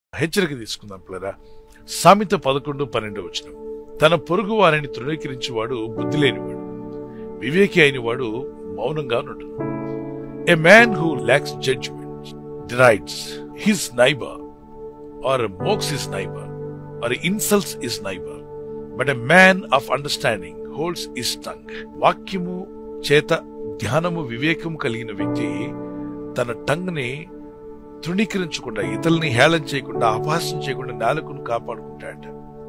హెచ్చరిక తీసుకుందాం పిల్లరా సామెత పదకొండు పన్నెండు వచ్చిన తన పొరుగు వారిని తృణీకరించేవాడు బుద్ధి లేనివాడు వివేకి అయిన వాడు మౌనంగా నుండు a man who lacks judgement derides his neighbour or mocks his neighbour or insults his neighbour but a man of understanding holds his tongue వాక్యము చేత ధ్యానము వివేకము కలిగిన వ్యక్తి తన టంగ్ ని తృణీకరించకుండా ఇతరుల్ని హేళన చేయకుండా అపహాస్యం చేయకుండా నాలుకను కాపాడుకుంటాడట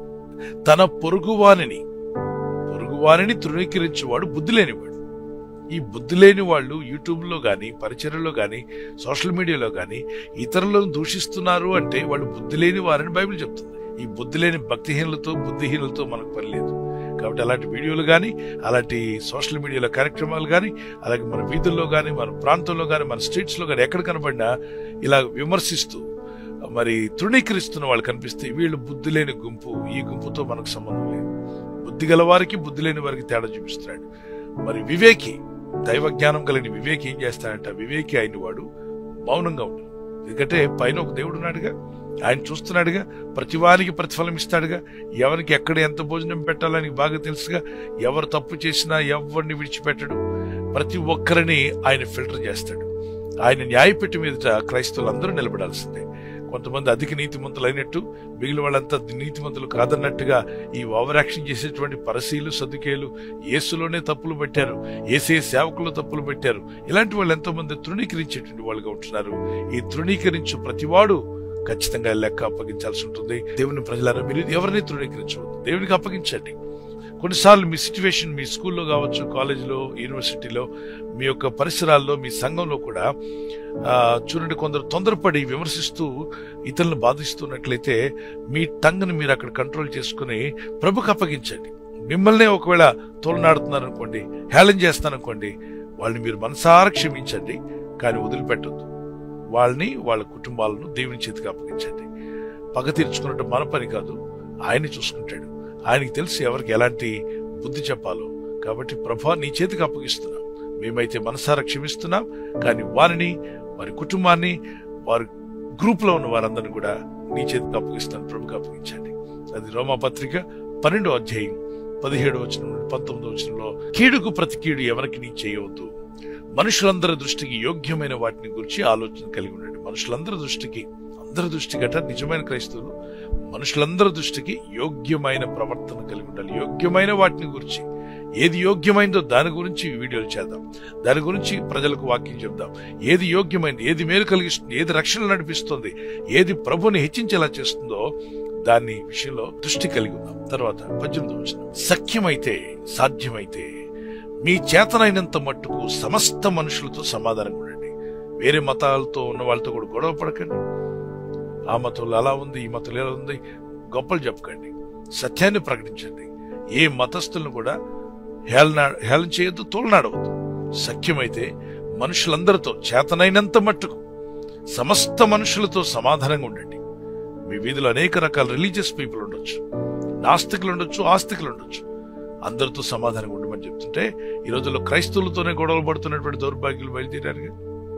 తన పొరుగువానిని పొరుగువానిని తృణీకరించేవాడు బుద్ధి లేనివాడు ఈ బుద్ధి లేని వాళ్ళు యూట్యూబ్ లో గాని పరిచర్యలో గాని సోషల్ మీడియాలో గాని ఇతరులను దూషిస్తున్నారు అంటే వాళ్ళు బుద్ధి లేని వారని బైబిల్ చెప్తుంది ఈ బుద్ధి లేని భక్తిహీనులతో బుద్ధిహీనులతో మనకు పని లేదు కాబట్టి అలాంటి వీడియోలు కానీ అలాంటి సోషల్ మీడియాలో కార్యక్రమాలు కానీ అలాగే మన వీధుల్లో కానీ మన ప్రాంతంలో కానీ మన స్ట్రీట్స్ లో కానీ ఎక్కడ కనబడినా ఇలా విమర్శిస్తూ మరి తృణీకరిస్తున్న వాళ్ళు కనిపిస్తే వీళ్ళు బుద్ధి లేని గుంపు ఈ గుంపుతో మనకు సంబంధం లేదు బుద్ధి గల వారికి బుద్ధి లేని వారికి తేడా చూపిస్తున్నాడు మరి వివేకి దైవ జ్ఞానం కలిగిన వివేకి ఏం చేస్తాడంట వివేకి అయిన వాడు మౌనంగా ఉంటాడు ఎందుకంటే పైన ఒక దేవుడు ఉన్నాడుగా ఆయన చూస్తున్నాడుగా ప్రతి వారికి ప్రతిఫలం ఇస్తాడుగా ఎవరికి ఎక్కడ ఎంత భోజనం పెట్టాలని బాగా తెలుసుగా ఎవరు తప్పు చేసినా ఎవరిని విడిచిపెట్టడు ప్రతి ఒక్కరిని ఆయన ఫిల్టర్ చేస్తాడు ఆయన న్యాయపెట్టి మీదట క్రైస్తవులందరూ నిలబడాల్సిందే కొంతమంది అధిక నీతిమంతులు అయినట్టు మిగిలిన వాళ్ళంతా నీతిమంతులు కాదన్నట్టుగా ఈ ఓవర్ యాక్షన్ చేసేటువంటి పరసీలు సదుకేలు యేసులోనే తప్పులు పెట్టారు ఏసే సేవకులు తప్పులు పెట్టారు ఇలాంటి వాళ్ళు ఎంతో మంది తృణీకరించేటువంటి వాళ్ళుగా ఉంటున్నారు ఈ తృణీకరించు ప్రతివాడు ఖచ్చితంగా లెక్క అప్పగించాల్సి ఉంటుంది దేవుని ప్రజలారా మీరు ఎవరిని తృణీకరించవద్దు దేవునికి అప్పగించండి కొన్నిసార్లు మీ సిచ్యువేషన్ మీ స్కూల్లో కావచ్చు కాలేజీలో యూనివర్సిటీలో మీ యొక్క పరిసరాల్లో మీ సంఘంలో కూడా ఆ, చూడండి కొందరు తొందరపడి విమర్శిస్తూ ఇతరులను బాధిస్తున్నట్లయితే మీ టంగ్ని మీరు అక్కడ కంట్రోల్ చేసుకుని ప్రభుకు అప్పగించండి మిమ్మల్నే ఒకవేళ తోలనాడుతున్నారనుకోండి హేళన చేస్తారనుకోండి వాళ్ళని మీరు మనసారా క్షమించండి కానీ వదిలిపెట్టొద్దు వాళ్ళని వాళ్ళ కుటుంబాలను దేవుని చేతికి అప్పగించండి పగ తీర్చుకున్నట్టు మన పని కాదు ఆయన చూసుకుంటాడు ఆయనకి తెలిసి ఎవరికి ఎలాంటి బుద్ధి చెప్పాలో కాబట్టి ప్రభా నీ చేతికి అప్పగిస్తున్నాం మేమైతే మనసారా క్షమిస్తున్నాం కానీ వారిని వారి కుటుంబాన్ని వారి గ్రూప్ లో ఉన్న వారందరిని కూడా నీ చేతికి అప్పగిస్తాను ప్రభుకి అప్పగించండి అది రోమా పత్రిక పన్నెండో అధ్యాయం పదిహేడు వచనం నుండి పంతొమ్మిదో వచనంలో కీడుకు ప్రతి కీడు ఎవరికి నీ చేయవద్దు మనుషులందరి దృష్టికి యోగ్యమైన వాటిని గురించి ఆలోచన కలిగి ఉండండి మనుషులందరి దృష్టికి అందరి దృష్టికి అట నిజమైన క్రైస్తవులు మనుషులందరి దృష్టికి యోగ్యమైన ప్రవర్తన కలిగి ఉండాలి యోగ్యమైన వాటిని గురించి ఏది యోగ్యమైందో దాని గురించి వీడియోలు చేద్దాం దాని గురించి ప్రజలకు వాక్యం చెప్దాం ఏది యోగ్యమైంది ఏది మేలు కలిగిస్తుంది ఏది రక్షణ నడిపిస్తుంది ఏది ప్రభుని హెచ్చించేలా చేస్తుందో దాని విషయంలో దృష్టి కలిగి ఉందాం తర్వాత పద్దెనిమిది వచ్చిన సఖ్యమైతే సాధ్యమైతే మీ చేతనైనంత మట్టుకు సమస్త మనుషులతో సమాధానం ఉండండి వేరే మతాలతో ఉన్న వాళ్ళతో కూడా గొడవ పడకండి ఆ మతంలో అలా ఉంది ఈ మతంలో ఎలా ఉంది గొప్పలు చెప్పకండి సత్యాన్ని ప్రకటించండి ఏ మతస్థులను కూడా హేళన హేళన చేయొద్దు తోలనాడవద్దు సఖ్యమైతే మనుషులందరితో చేతనైనంత మట్టుకు సమస్త మనుషులతో సమాధానంగా ఉండండి మీ వీధిలో అనేక రకాల రిలీజియస్ పీపుల్ ఉండొచ్చు నాస్తికులు ఉండొచ్చు ఆస్తికులు ఉండొచ్చు అందరితో సమాధానంగా ఉండమని చెప్తుంటే ఈ రోజుల్లో క్రైస్తవులతోనే గొడవలు పడుతున్నటువంటి దౌర్భాగ్యులు బయలుదేరారుగా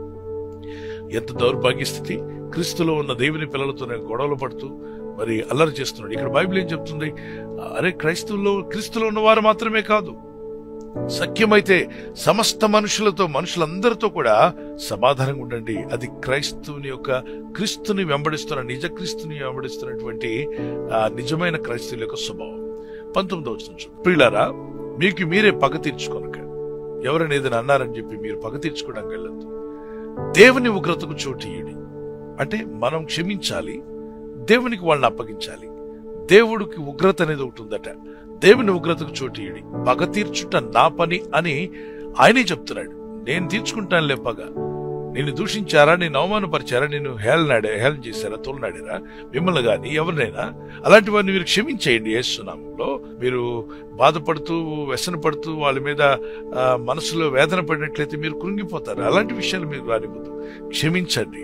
ఎంత దౌర్భాగ్య స్థితి క్రీస్తులో ఉన్న దేవుని పిల్లలతోనే గొడవలు పడుతూ మరి అల్లరి చేస్తున్నాడు ఇక్కడ బైబిల్ ఏం చెప్తుంది అరే క్రైస్తవుల్లో క్రీస్తులో ఉన్నవారు మాత్రమే కాదు సఖ్యమైతే సమస్త మనుషులతో మనుషులందరితో కూడా సమాధానంగా ఉండండి అది క్రైస్తవుని యొక్క క్రీస్తుని వెంబడిస్తున్న నిజ క్రీస్తుని వెంబడిస్తున్నటువంటి ఆ నిజమైన క్రైస్తవుల యొక్క స్వభావం పంతొమ్మిదవ వచనం ప్రియులారా మీకు మీరే పగ తీర్చుకొనక ఎవరైనా ఏదైనా అన్నారని చెప్పి మీరు పగ తీర్చుకోవడానికి వెళ్ళొద్దు దేవుని ఉగ్రతకు చోటీయుడి అంటే మనం క్షమించాలి దేవునికి వాళ్ళని అప్పగించాలి దేవుడికి ఉగ్రత అనేది ఒకటి ఉందట దేవుని ఉగ్రతకు చోటీయుడి పగ తీర్చుట నా పని అని ఆయనే చెప్తున్నాడు నేను తీర్చుకుంటానులే పగ నిన్ను దూషించారా నేను అవమానపరిచారా నేను హేళనాడా హేళన చేశారా తోలనాడారా మిమ్మల్ని గాని ఎవరినైనా అలాంటి వారిని మీరు క్షమించేయండి ఏసునామంలో మీరు బాధపడుతూ వ్యసన పడుతూ వాళ్ళ మీద ఆ, మనసులో వేదన పడినట్లయితే మీరు కృంగిపోతారు అలాంటి విషయాలు మీరు రానివ్వద్దు క్షమించండి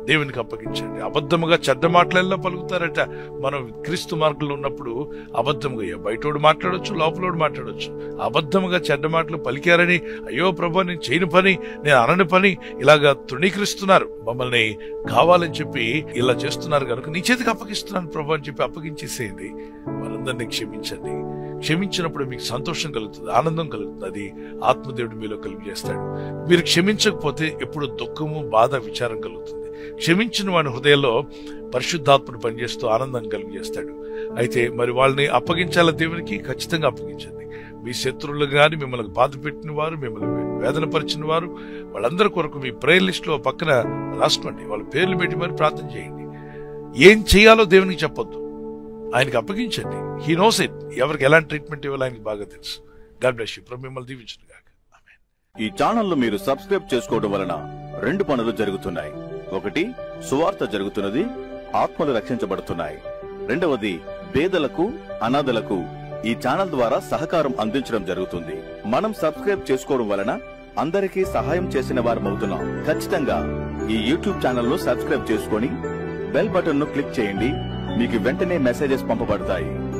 దేవునికి అప్పగించండి అబద్ధముగా చెడ్డ మాటలెల్లా పలుకుతారట మనం క్రీస్తు మార్గంలో ఉన్నప్పుడు అబద్ధముగా ఏ బయటోడు మాట్లాడొచ్చు లోపలోడు మాట్లాడొచ్చు అబద్ధముగా చెడ్డ మాటలు పలికారని అయ్యో ప్రభా నేను చేయని పని నేను అనని పని ఇలాగా తృణీకరిస్తున్నారు మమ్మల్ని కావాలని చెప్పి ఇలా చేస్తున్నారు కనుక నీ చేతికి అప్పగిస్తున్నాను ప్రభా అని చెప్పి అప్పగించేసేయండి వారందరినీ క్షమించండి క్షమించినప్పుడు మీకు సంతోషం కలుగుతుంది ఆనందం కలుగుతుంది అది ఆత్మదేవుడు మీలో కలిగి చేస్తాడు మీరు క్షమించకపోతే ఎప్పుడు దుఃఖము బాధ విచారం కలుగుతుంది క్షమించిన వాని హృదయంలో పరిశుద్ధాత్మను పనిచేస్తూ ఆనందం కలిగజేస్తాడు అయితే మరి వాళ్ళని అప్పగించాల దేవునికి ఖచ్చితంగా అప్పగించండి మీ శత్రువులు గాని మిమ్మల్ని బాధ పెట్టిన వారు మిమ్మల్ని వేదన పరిచిన వారు వాళ్ళందరి కొరకు మీ ప్రేయర్ లిస్ట్ లో పక్కన రాసుకోండి వాళ్ళ పేర్లు పెట్టి మరి ప్రార్థన చేయండి ఏం చేయాలో దేవునికి చెప్పొద్దు ఆయనకి అప్పగించండి హీ నోస్ ఇట్ ఎవరికి ఎలాంటి ట్రీట్మెంట్ ఇవ్వాలో ఆయనకి బాగా తెలుసు గాడ్ బ్లెస్ యూ ప్రభు మిమ్మల్ని దీవించును గాక ఆమేన్. ఈ ఛానల్ మీరు సబ్స్క్రైబ్ చేసుకోవడం వలన రెండు పనులు జరుగుతున్నాయి ఒకటి సువార్త జరుగుతున్నది ఆత్మలు రక్షించబడుతున్నాయి రెండవది పేదలకు అనాథలకు ఈ ఛానల్ ద్వారా సహకారం అందించడం జరుగుతుంది మనం సబ్స్క్రైబ్ చేసుకోవడం వలన అందరికీ సహాయం చేసిన వారమవుతున్నాం ఖచ్చితంగా ఈ యూట్యూబ్ ఛానల్ ను సబ్స్క్రైబ్ చేసుకొని బెల్ బటన్ ను క్లిక్ చేయండి మీకు వెంటనే మెసేజెస్ పంపబడతాయి